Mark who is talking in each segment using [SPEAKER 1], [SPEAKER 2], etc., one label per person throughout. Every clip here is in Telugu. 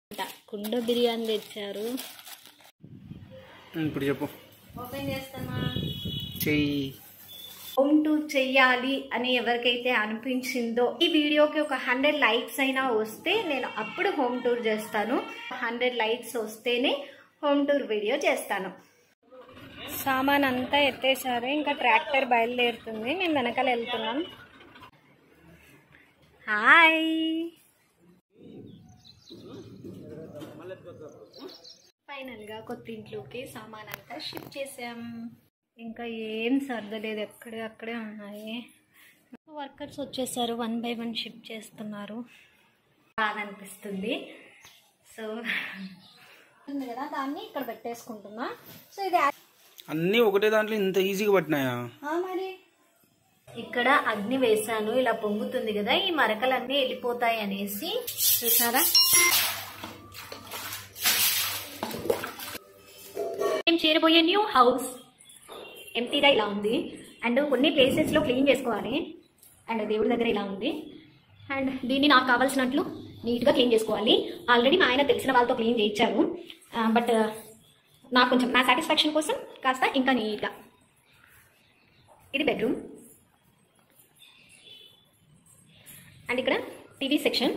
[SPEAKER 1] కుండ బిర్యానీ తెచ్చారు
[SPEAKER 2] ఇప్పుడు చెప్పు
[SPEAKER 1] ఓపెన్ చేస్తామా
[SPEAKER 2] చెయ్యి
[SPEAKER 1] హోమ్ టూర్ చెయ్యాలి అని ఎవరికైతే అనిపించిందో ఈ వీడియోకి ఒక హండ్రెడ్ లైక్స్ అయినా వస్తే నేను అప్పుడు హోమ్ టూర్ చేస్తాను హండ్రెడ్ లైక్స్ వస్తేనే హోమ్ టూర్ వీడియో చేస్తాను సామాన్ అంతా ఎత్తేసారు ఇంకా ట్రాక్టర్ బయలుదేరుతుంది మేము వెనకాల వెళ్తున్నాం హాయ్ ఫైనల్గా కొత్త ఇంట్లోకి సామాన్ అంతా షిఫ్ట్ చేసాం ఇంకా ఏం సర్దలేదు ఎక్కడే అక్కడే ఉన్నాయి వర్కర్స్ వచ్చేసారు వన్ బై వన్ షిఫ్ట్ చేస్తున్నారు బాగా అనిపిస్తుంది సో ఉంది కదా దాన్ని ఇక్కడ పెట్టేసుకుంటున్నా సో ఇది
[SPEAKER 2] అన్నీ ఒకటే దాంట్లో ఇంత ఈజీగా పట్టినాయా
[SPEAKER 1] ఆ మరి ఇక్కడ అగ్ని వేసాను ఇలా పొంగుతుంది కదా ఈ మరకలన్నీ వెళ్ళిపోతాయి అనేసి చూసారా మేము చేరబోయే న్యూ హౌస్ ఎంటీగా ఇలా ఉంది అండ్ కొన్ని ప్లేసెస్లో క్లీన్ చేసుకోవాలి అండ్ దేవుడి దగ్గర ఇలా ఉంది అండ్ దీన్ని నాకు కావాల్సినట్లు నీట్గా క్లీన్ చేసుకోవాలి ఆల్రెడీ మా ఆయన తెలిసిన వాళ్ళతో క్లీన్ చేయించారు బట్ నాకు కొంచెం నా సాటిస్ఫాక్షన్ కోసం కాస్త ఇంకా నీట్గా ఇది బెడ్రూమ్ అండ్ ఇక్కడ టీవీ సెక్షన్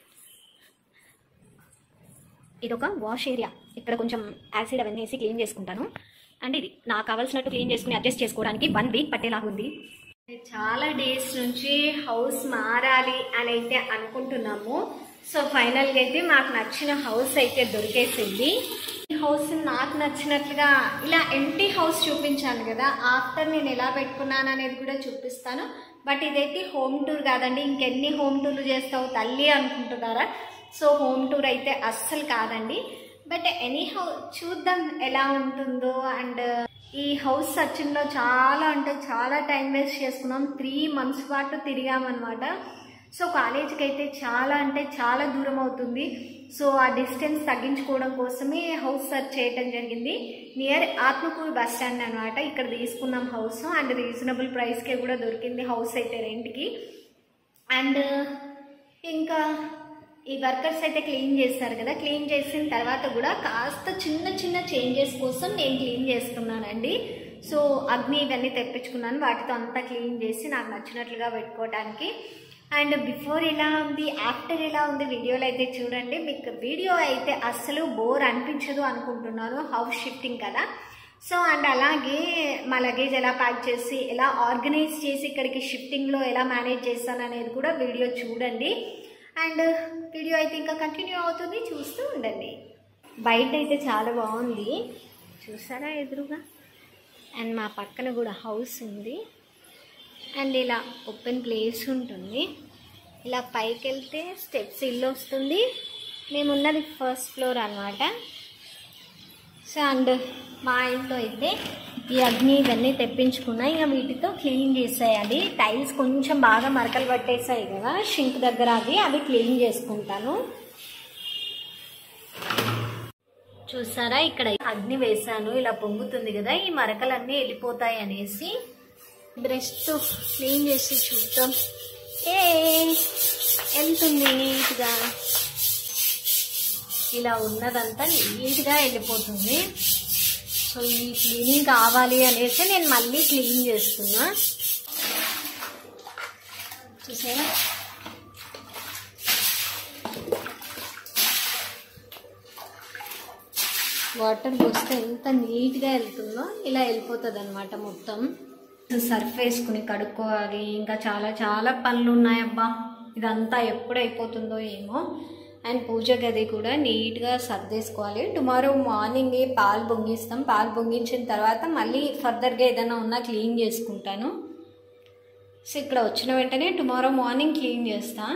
[SPEAKER 1] ఇది ఒక వాష్ ఏరియా ఇక్కడ కొంచెం యాసిడ్ అవన్నీ వేసి క్లీన్ చేసుకుంటాను అండ్ ఇది నాకు కావాల్సినట్టు క్లీన్ చేసుకుని అడ్జస్ట్ చేసుకోవడానికి వన్ వీక్ పట్టేలాగా ఉంది చాలా డేస్ నుంచి హౌస్ మారాలి అని అయితే అనుకుంటున్నాము సో ఫైనల్గా అయితే మాకు నచ్చిన హౌస్ అయితే దొరికేసింది ఈ హౌస్ నాకు నచ్చినట్లుగా ఇలా ఎంటీ హౌస్ చూపించాను కదా ఆఫ్టర్ నేను ఎలా పెట్టుకున్నాను అనేది కూడా చూపిస్తాను బట్ ఇదైతే హోమ్ టూర్ కాదండి ఇంకెన్ని హోమ్ టూర్లు చేస్తావు తల్లి అనుకుంటున్నారా సో హోమ్ టూర్ అయితే అస్సలు కాదండి బట్ ఎనీ హౌ చూద్దాం ఎలా ఉంటుందో అండ్ ఈ హౌస్ సర్చింగ్లో చాలా అంటే చాలా టైం వేస్ట్ చేసుకున్నాం త్రీ మంత్స్ పాటు తిరిగామన్నమాట సో కాలేజీకి అయితే చాలా అంటే చాలా దూరం అవుతుంది సో ఆ డిస్టెన్స్ తగ్గించుకోవడం కోసమే హౌస్ సర్చ్ చేయడం జరిగింది నియర్ ఆత్మకూరు బస్ స్టాండ్ అనమాట ఇక్కడ తీసుకున్నాం హౌస్ అండ్ రీజనబుల్ ప్రైస్కే కూడా దొరికింది హౌస్ అయితే రెంట్కి అండ్ ఇంకా ఈ వర్కర్స్ అయితే క్లీన్ చేస్తారు కదా క్లీన్ చేసిన తర్వాత కూడా కాస్త చిన్న చిన్న చేంజెస్ కోసం నేను క్లీన్ చేసుకున్నానండి సో అగ్ని ఇవన్నీ తెప్పించుకున్నాను వాటితో అంతా క్లీన్ చేసి నాకు నచ్చినట్లుగా పెట్టుకోవడానికి అండ్ బిఫోర్ ఎలా ఉంది ఆఫ్టర్ ఎలా ఉంది వీడియోలో అయితే చూడండి మీకు వీడియో అయితే అస్సలు బోర్ అనిపించదు అనుకుంటున్నాను హౌస్ షిఫ్టింగ్ కదా సో అండ్ అలాగే మా లగేజ్ ఎలా ప్యాక్ చేసి ఎలా ఆర్గనైజ్ చేసి ఇక్కడికి షిఫ్టింగ్లో ఎలా మేనేజ్ చేస్తాను అనేది కూడా వీడియో చూడండి అండ్ వీడియో అయితే ఇంకా కంటిన్యూ అవుతుంది చూస్తూ ఉండండి బయట అయితే చాలా బాగుంది చూసారా ఎదురుగా అండ్ మా పక్కన కూడా హౌస్ ఉంది అండ్ ఇలా ఓపెన్ ప్లేస్ ఉంటుంది ఇలా పైకి వెళ్తే స్టెప్స్ ఇల్లు వస్తుంది మేమున్నది ఫస్ట్ ఫ్లోర్ అనమాట సో అండ్ మా ఇంట్లో అయితే ఈ అగ్ని ఇవన్నీ తెప్పించుకున్నా ఇక వీటితో క్లీన్ చేసేయాలి టైల్స్ కొంచెం బాగా మరకలు పట్టేసాయి కదా షింక్ దగ్గర అవి అవి క్లీన్ చేసుకుంటాను చూసారా ఇక్కడ అగ్ని వేసాను ఇలా పొంగుతుంది కదా ఈ మరకలన్నీ వెళ్ళిపోతాయి అనేసి బ్రష్తో క్లీన్ చేసి చూద్దాం ఏ వెళ్తుంది నీట్గా ఇలా ఉన్నదంతా నీట్గా వెళ్ళిపోతుంది సో ఈ క్లీనింగ్ కావాలి అనేసి నేను మళ్ళీ క్లీన్ చేస్తున్నా చూసారా వాటర్ పోస్తే ఎంత నీట్గా వెళ్తుందో ఇలా వెళ్ళిపోతుంది అనమాట మొత్తం సర్ఫ్ వేసుకుని కడుక్కోవాలి ఇంకా చాలా చాలా పనులు ఉన్నాయబ్బా ఇదంతా ఎప్పుడు అయిపోతుందో ఏమో అండ్ పూజ గది కూడా నీట్గా సర్దేసుకోవాలి టుమారో మార్నింగ్ పాలు పొంగిస్తాం పాలు పొంగించిన తర్వాత మళ్ళీ ఫర్దర్గా ఏదైనా ఉన్నా క్లీన్ చేసుకుంటాను సో ఇక్కడ వచ్చిన వెంటనే టుమారో మార్నింగ్ క్లీన్ చేస్తా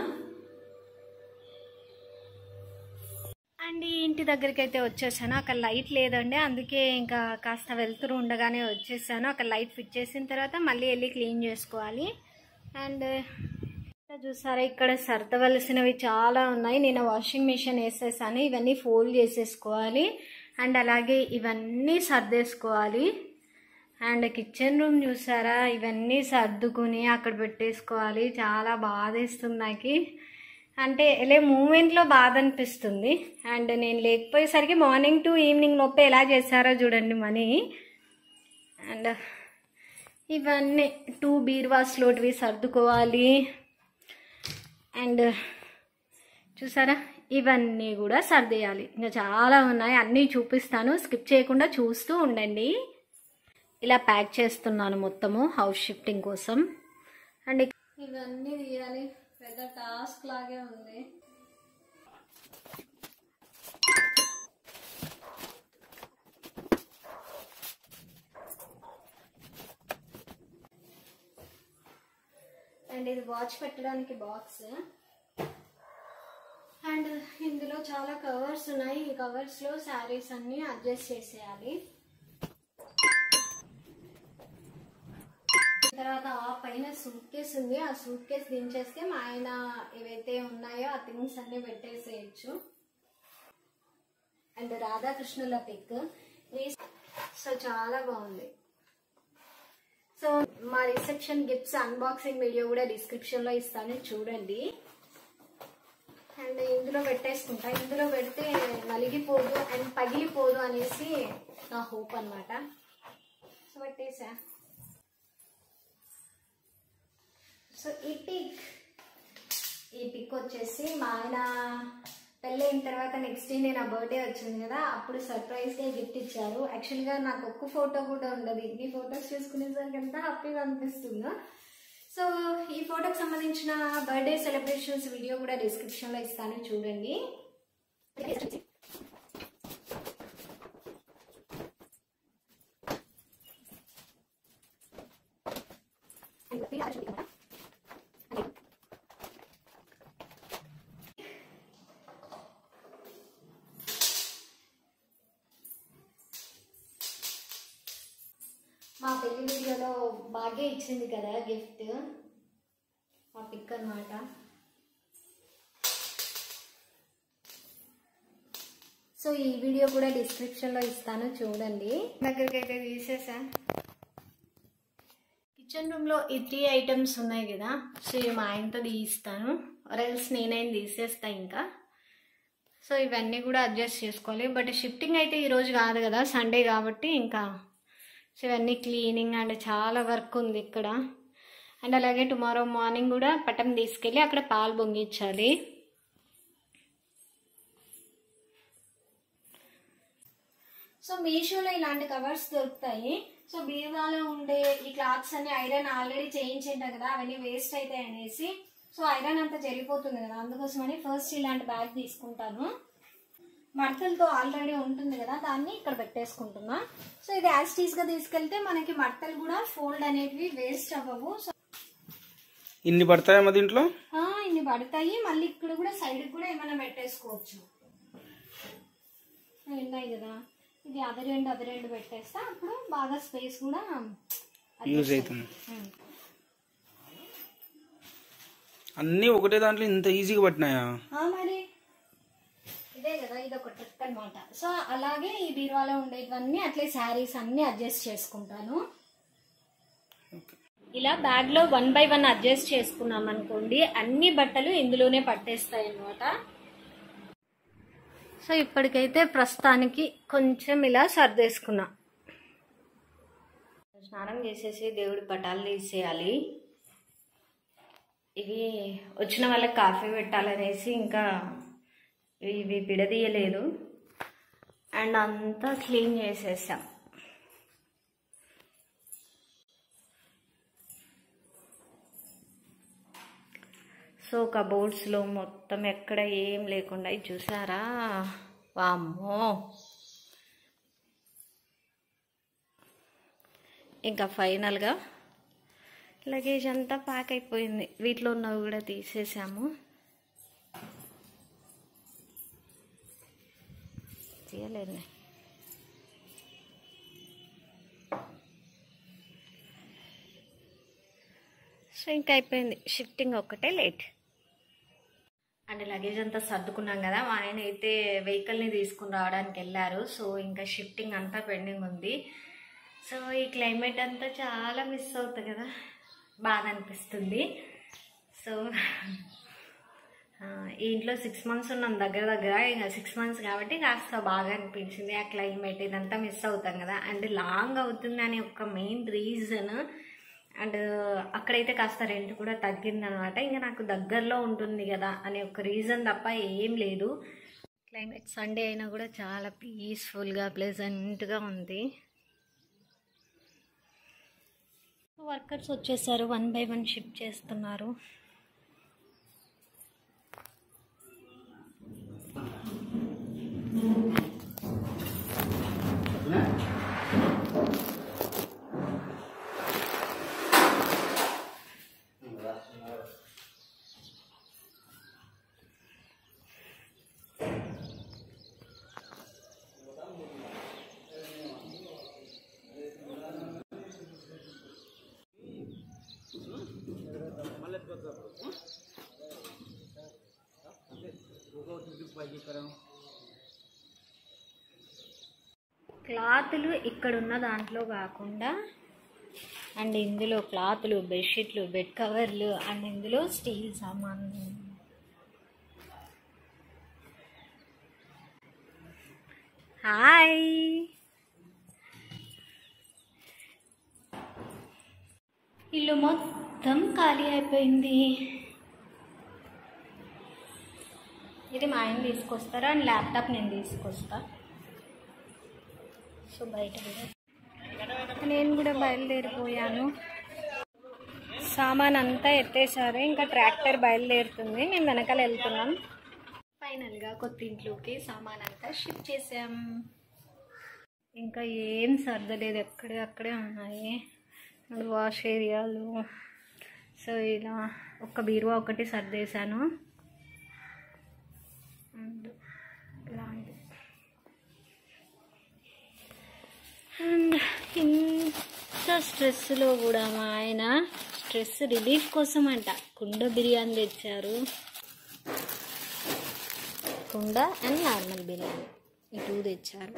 [SPEAKER 1] అండ్ ఈ ఇంటి దగ్గరికి అయితే వచ్చేసాను అక్కడ లైట్ లేదండి అందుకే ఇంకా కాస్త వెళ్తురు ఉండగానే వచ్చేసాను అక్కడ లైట్ ఫిట్ చేసిన తర్వాత మళ్ళీ వెళ్ళి క్లీన్ చేసుకోవాలి అండ్ ఇక్కడ చూసారా ఇక్కడ సర్దవలసినవి చాలా ఉన్నాయి నేను వాషింగ్ మిషన్ వేసేసాను ఇవన్నీ ఫోల్డ్ చేసేసుకోవాలి అండ్ అలాగే ఇవన్నీ సర్దేసుకోవాలి అండ్ కిచెన్ రూమ్ చూసారా ఇవన్నీ సర్దుకుని అక్కడ పెట్టేసుకోవాలి చాలా బాధేస్తుంది నాకు అంటే వెళ్ళే మూమెంట్లో బాధ అనిపిస్తుంది అండ్ నేను లేకపోయేసరికి మార్నింగ్ టు ఈవినింగ్ లోపే ఎలా చేశారో చూడండి మనీ అండ్ ఇవన్నీ టూ బీర్వాస్లోటివి సర్దుకోవాలి అండ్ చూసారా ఇవన్నీ కూడా సర్దేయాలి ఇంకా చాలా ఉన్నాయి అన్నీ చూపిస్తాను స్కిప్ చేయకుండా చూస్తూ ఉండండి ఇలా ప్యాక్ చేస్తున్నాను మొత్తము హౌస్ షిఫ్టింగ్ కోసం అండ్ ఇవన్నీ తీయాలి పెద్ద టాస్క్ లాగే ఉంది అండ్ ఇది వాచ్ పెట్టడానికి బాక్స్ అండ్ ఇందులో చాలా కవర్స్ ఉన్నాయి ఈ కవర్స్ లో శారీస్ అన్ని అడ్జస్ట్ చేసేయాలి తర్వాత ఆ పైన సూట్ కేస్ ఉంది ఆ సూట్ కేస్ దించేస్తే మా ఆయన ఏవైతే ఉన్నాయో ఆ థింగ్స్ అన్ని పెట్టేసేయచ్చు అండ్ రాధాకృష్ణుల పిక్ సో చాలా బాగుంది సో మా రిసెప్షన్ గిఫ్ట్స్ అన్బాక్సింగ్ వీడియో కూడా డిస్క్రిప్షన్ లో ఇస్తాను చూడండి అండ్ ఇందులో పెట్టేసుకుంటా ఇందులో పెడితే నలిగిపోదు అండ్ పగిలిపోదు అనేసి నా హోప్ అన్నమాట సో పెట్టేసా సో ఈ పిక్ ఈ పిక్ వచ్చేసి మా ఆయన పెళ్ళైన తర్వాత నెక్స్ట్ డే నా బర్త్డే వచ్చింది కదా అప్పుడు సర్ప్రైజ్ గా గిఫ్ట్ ఇచ్చారు యాక్చువల్ గా నాకు ఒక్క ఫోటో కూడా ఉండదు ఈ ఫొటోస్ చూసుకునేసరికి ఎంత హ్యాపీగా అనిపిస్తుందో సో ఈ ఫోటోకి సంబంధించిన బర్త్డే సెలబ్రేషన్స్ వీడియో కూడా డిస్క్రిప్షన్ లో ఇస్తాను చూడండి మా పెళ్లి వీడియోలో బాగా ఇచ్చింది కదా గిఫ్ట్ మా పిక్ అన్నమాట సో ఈ వీడియో కూడా డిస్క్రిప్షన్ లో ఇస్తాను చూడండి దగ్గరికి అయితే తీసేసా కిచెన్ రూమ్ లో ఈ త్రీ ఐటమ్స్ ఉన్నాయి కదా సో ఇవి మా ఆయనతో తీస్తాను రెల్స్ నేనైనా తీసేస్తా ఇంకా సో ఇవన్నీ కూడా అడ్జస్ట్ చేసుకోవాలి బట్ షిఫ్టింగ్ అయితే ఈరోజు కాదు కదా సండే కాబట్టి ఇంకా సో ఇవన్నీ క్లీనింగ్ అండ్ చాలా వర్క్ ఉంది ఇక్కడ అండ్ అలాగే టుమారో మార్నింగ్ కూడా పటం తీసుకెళ్ళి అక్కడ పాలు పొంగించాలి సో మీషోలో ఇలాంటి కవర్స్ దొరుకుతాయి సో బీరువాలో ఉండే ఈ క్లాత్స్ అన్ని ఐరన్ ఆల్రెడీ చేయించేంటాం కదా అవన్నీ వేస్ట్ అవుతాయి అనేసి సో ఐరన్ అంతా జరిగిపోతుంది కదా అందుకోసమని ఫస్ట్ ఇలాంటి బ్యాగ్ తీసుకుంటాను మడతలతో ఆల్రెడీ ఉంటుంది కదా దాన్ని ఇక్కడ పెట్టేసుకుంటున్నా సో ఇది యాజ్ గా తీసుకెళ్తే మనకి మడతలు కూడా ఫోల్డ్ అనేటివి వేస్ట్ అవ్వవు సో
[SPEAKER 2] ఇన్ని పడతాయా మా దీంట్లో
[SPEAKER 1] ఆ, ఇన్ని పడతాయి మళ్ళీ ఇక్కడ కూడా సైడ్ కూడా ఏమైనా పెట్టేసుకోవచ్చు ఉన్నాయి కదా ఇది అది రెండు అది రెండు పెట్టేస్తే అప్పుడు బాగా స్పేస్ కూడా
[SPEAKER 2] యూజ్ అవుతుంది అన్నీ ఒకటే దాంట్లో ఇంత ఈజీగా పట్టినాయా
[SPEAKER 1] ఆ, మరి ఇదే కదా ఇది ఒక ట్రిక్ అనమాట సో అలాగే ఈ బీరువాలో ఉండేటివన్నీ అట్లే శారీస్ అన్ని అడ్జస్ట్ చేసుకుంటాను ఇలా బ్యాగ్ లో వన్ బై వన్ అడ్జస్ట్ చేసుకున్నాం అనుకోండి అన్ని బట్టలు ఇందులోనే పట్టేస్తాయి అన్నమాట సో ఇప్పటికైతే ప్రస్తుతానికి కొంచెం ఇలా సర్దేసుకున్నా స్నానం చేసేసి దేవుడి పటాలు తీసేయాలి ఇవి వచ్చిన వాళ్ళకి కాఫీ పెట్టాలనేసి ఇంకా ఇవి పిడదీయలేదు అండ్ అంతా క్లీన్ చేసేసాం సో కబోర్డ్స్లో మొత్తం ఎక్కడ ఏం లేకుండా ఇది చూసారా వామ్మో ఇంకా ఫైనల్గా లగేజ్ అంతా ప్యాక్ అయిపోయింది వీటిలో ఉన్నవి కూడా తీసేసాము తీయలేదు సో ఇంకా అయిపోయింది షిఫ్టింగ్ ఒక్కటే లేట్ అండ్ లగేజ్ అంతా సర్దుకున్నాం కదా మా ఆయన అయితే వెహికల్ని తీసుకుని రావడానికి వెళ్ళారు సో ఇంకా షిఫ్టింగ్ అంతా పెండింగ్ ఉంది సో ఈ క్లైమేట్ అంతా చాలా మిస్ అవుతుంది కదా బాధ అనిపిస్తుంది సో ఆ, ఈ ఇంట్లో సిక్స్ మంత్స్ ఉన్నాం దగ్గర దగ్గర ఇంకా సిక్స్ మంత్స్ కాబట్టి కాస్త బాగా అనిపించింది ఆ క్లైమేట్ ఇదంతా మిస్ అవుతాం కదా అండ్ లాంగ్ అవుతుంది అనే ఒక మెయిన్ రీజన్ అండ్ అక్కడైతే కాస్త రెంట్ కూడా తగ్గిందనమాట ఇంకా నాకు దగ్గరలో ఉంటుంది కదా అనే ఒక రీజన్ తప్ప ఏం లేదు క్లైమేట్ సండే అయినా కూడా చాలా పీస్ఫుల్గా ప్లెజెంట్గా ఉంది వర్కర్స్ వచ్చేసారు వన్ బై వన్ షిఫ్ట్ చేస్తున్నారు క్లాతులు ఇక్కడున్న దాంట్లో కాకుండా అండ్ ఇందులో క్లాతులు బెడ్షీట్లు బెడ్ కవర్లు అండ్ ఇందులో స్టీల్ సామాన్ హాయ్ ఇల్లు మొత్తం ఖాళీ అయిపోయింది ఇది మా ఆయన తీసుకొస్తారా అండ్ ల్యాప్టాప్ నేను తీసుకొస్తా సో బయట కూడా నేను కూడా బయలుదేరిపోయాను సామాన్ అంతా ఎత్తేసారు ఇంకా ట్రాక్టర్ బయలుదేరుతుంది నేను వెనకాల వెళ్తున్నాం ఫైనల్గా కొత్త ఇంట్లోకి సామాన్ అంతా షిఫ్ట్ చేసాం ఇంకా ఏం సర్దలేదు ఎక్కడే అక్కడే ఉన్నాయి అండ్ వాష్ ఏరియాలు సో ఇలా ఒక బీరువా ఒకటి సర్దేశాను అండ్ ఇలాంటి అండ్ ఇంత స్ట్రెస్లో కూడా మా ఆయన స్ట్రెస్ రిలీఫ్ కోసం అంట కుండ బిర్యానీ తెచ్చారు కుండ అండ్ నార్మల్ బిర్యానీ ఈ టూ తెచ్చారు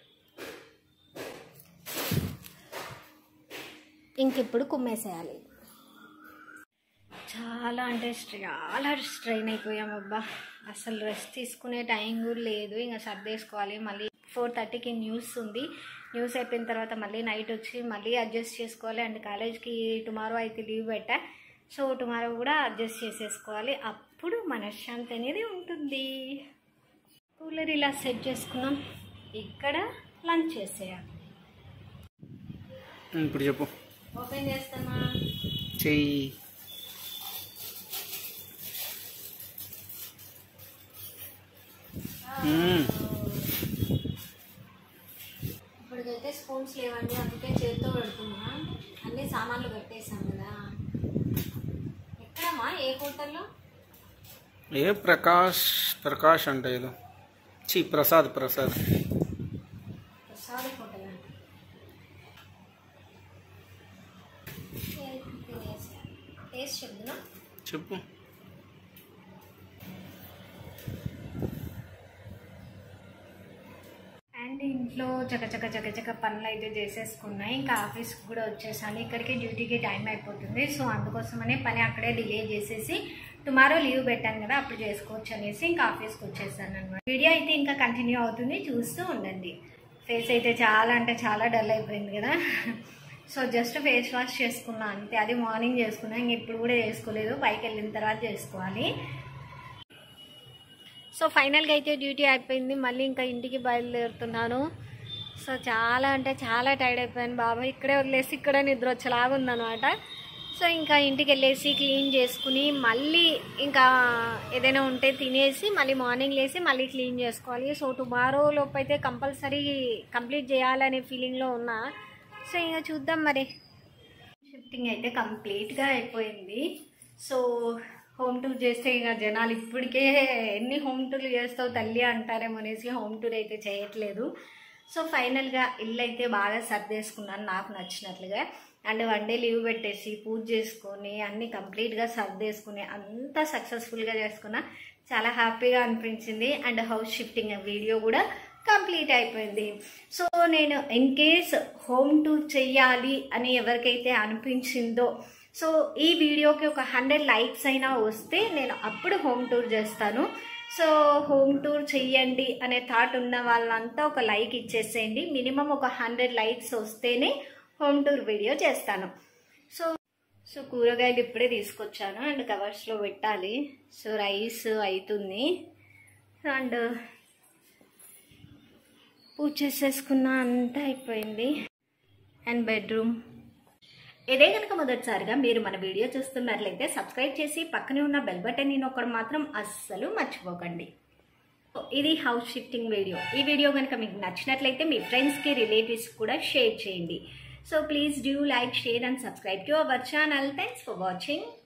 [SPEAKER 1] ఇంకిప్పుడు కుమ్మేసేయాలి చాలా అంటే చాలా స్ట్రెయిన్ అయిపోయాం అబ్బా అసలు రెస్ట్ తీసుకునే టైం కూడా లేదు ఇంకా సర్దేసుకోవాలి మళ్ళీ ఫోర్ థర్టీకి న్యూస్ ఉంది న్యూస్ అయిపోయిన తర్వాత మళ్ళీ నైట్ వచ్చి మళ్ళీ అడ్జస్ట్ చేసుకోవాలి అండ్ కాలేజ్కి టుమారో అయితే లీవ్ పెట్టా సో టుమారో కూడా అడ్జస్ట్ చేసేసుకోవాలి అప్పుడు మనశ్శాంతి అనేది ఉంటుంది కూలర్ ఇలా సెట్ చేసుకున్నాం ఇక్కడ లంచ్ చేసేయాలి
[SPEAKER 2] ఇప్పుడు చెప్పు
[SPEAKER 1] ఓపెన్ చేస్తామా
[SPEAKER 2] చెయ్యి మ్మ్.
[SPEAKER 1] ఇప్పటికైతే స్పూన్స్ లేవండి అందుకే చేతితో పెడుతున్నా అన్ని సామాన్లు పెట్టేసాం కదా ఎక్కడమ్మా ఏ హోటల్లో
[SPEAKER 2] ఏ ప్రకాష్ ప్రకాష్ అంట ఏదో చి ప్రసాద్ ప్రసాద్
[SPEAKER 1] ప్రసాద్ హోటల్ అంట టేస్ట్ చెప్తున్నా
[SPEAKER 2] చెప్పు
[SPEAKER 1] అండ్ ఇంట్లో చకచక చకచక పనులు అయితే చేసేసుకున్నాయి ఇంకా ఆఫీస్కి కూడా వచ్చేసాను ఇక్కడికి డ్యూటీకి టైం అయిపోతుంది సో అందుకోసమనే పని అక్కడే డిలే చేసేసి టుమారో లీవ్ పెట్టాను కదా అప్పుడు చేసుకోవచ్చు అనేసి ఇంకా ఆఫీస్కి వచ్చేసాను అనమాట వీడియో అయితే ఇంకా కంటిన్యూ అవుతుంది చూస్తూ ఉండండి ఫేస్ అయితే చాలా అంటే చాలా డల్ అయిపోయింది కదా సో జస్ట్ ఫేస్ వాష్ చేసుకున్నా అంతే అది మార్నింగ్ చేసుకున్నా ఇంక ఇప్పుడు కూడా చేసుకోలేదు పైకి వెళ్ళిన తర్వాత చేసుకోవాలి సో ఫైనల్గా అయితే డ్యూటీ అయిపోయింది మళ్ళీ ఇంకా ఇంటికి బయలుదేరుతున్నాను సో చాలా అంటే చాలా టైర్డ్ అయిపోయాను బాబాయ్ ఇక్కడే వదిలేసి ఇక్కడే నిద్ర వచ్చేలాగా ఉందన్నమాట సో ఇంకా ఇంటికి వెళ్ళేసి క్లీన్ చేసుకుని మళ్ళీ ఇంకా ఏదైనా ఉంటే తినేసి మళ్ళీ మార్నింగ్ లేసి మళ్ళీ క్లీన్ చేసుకోవాలి సో టుమారో లోపు అయితే కంపల్సరీ కంప్లీట్ చేయాలనే ఫీలింగ్లో ఉన్నా సో ఇంకా చూద్దాం మరి షిఫ్టింగ్ అయితే కంప్లీట్గా అయిపోయింది సో హోమ్ టూర్ చేస్తే ఇక జనాలు ఇప్పటికే ఎన్ని హోమ్ టూర్లు చేస్తావు తల్లి అంటారేమో అనేసి హోమ్ టూర్ అయితే చేయట్లేదు సో ఫైనల్గా ఇల్లు అయితే బాగా సర్దేసుకున్నాను నాకు నచ్చినట్లుగా అండ్ వన్ డే లీవ్ పెట్టేసి పూజ చేసుకొని అన్నీ కంప్లీట్గా సర్దేసుకుని అంతా సక్సెస్ఫుల్గా చేసుకున్నా చాలా హ్యాపీగా అనిపించింది అండ్ హౌస్ షిఫ్టింగ్ వీడియో కూడా కంప్లీట్ అయిపోయింది సో నేను ఇన్ కేస్ హోమ్ టూర్ చెయ్యాలి అని ఎవరికైతే అనిపించిందో సో ఈ వీడియోకి ఒక హండ్రెడ్ లైక్స్ అయినా వస్తే నేను అప్పుడు హోమ్ టూర్ చేస్తాను సో హోమ్ టూర్ చెయ్యండి అనే థాట్ ఉన్న వాళ్ళంతా ఒక లైక్ ఇచ్చేసేయండి మినిమం ఒక హండ్రెడ్ లైక్స్ వస్తేనే హోమ్ టూర్ వీడియో చేస్తాను సో సో కూరగాయలు ఇప్పుడే తీసుకొచ్చాను అండ్ కవర్స్లో పెట్టాలి సో రైస్ అవుతుంది అండ్ పూజ చేసేసుకున్న అంతా అయిపోయింది అండ్ బెడ్రూమ్ ఇదే కనుక మొదటిసారిగా మీరు మన వీడియో చూస్తున్నట్లయితే సబ్స్క్రైబ్ చేసి పక్కనే ఉన్న బెల్ బటన్ నొక్కడం మాత్రం అస్సలు మర్చిపోకండి ఇది హౌస్ షిఫ్టింగ్ వీడియో ఈ వీడియో కనుక మీకు నచ్చినట్లయితే మీ ఫ్రెండ్స్కి రిలేటివ్స్ కూడా షేర్ చేయండి so please do like share and subscribe to our channel thanks for watching